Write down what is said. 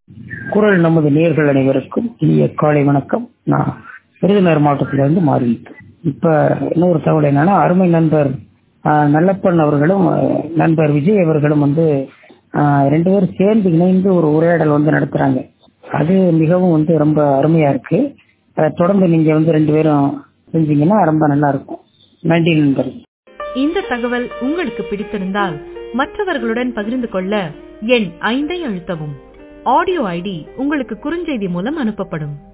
குரல் நமது நேர்கள் அனைவருக்கும் இனிய காலை வணக்கம் நான் விருதுநகர் மாவட்டத்திலிருந்து மாறிவிட்டு இப்ப இன்னொரு தகவல் என்னன்னா அருமை நண்பர் ஆஹ், நல்லப்பன் அவர்களும் ஆஹ், நண்பர் விஜய் அவர்களும் வந்து ஆஹ், ரெண்டு பேரும் சேர்ந்து இணைந்து ஒரு உரையாடல் வந்து நடத்துறாங்க அது மிகவும் வந்து ரொம்ப அருமையா இருக்கு ஆஹ், தொடர்ந்து நீங்க வந்து ரெண்டு பேரும் செஞ்சீங்கன்னா ரொம்ப நல்லா இருக்கும் நன்றி நண்பர் இந்த தகவல் உங்களுக்கு பிடித்திருந்தால் மற்றவர்களுடன் பகிர்ந்து கொள்ள எண் ஐந்தை அழுத்தவும் ஆடியோ ஐடி உங்களுக்கு குறுஞ்செய்தி மூலம் அனுப்பப்படும்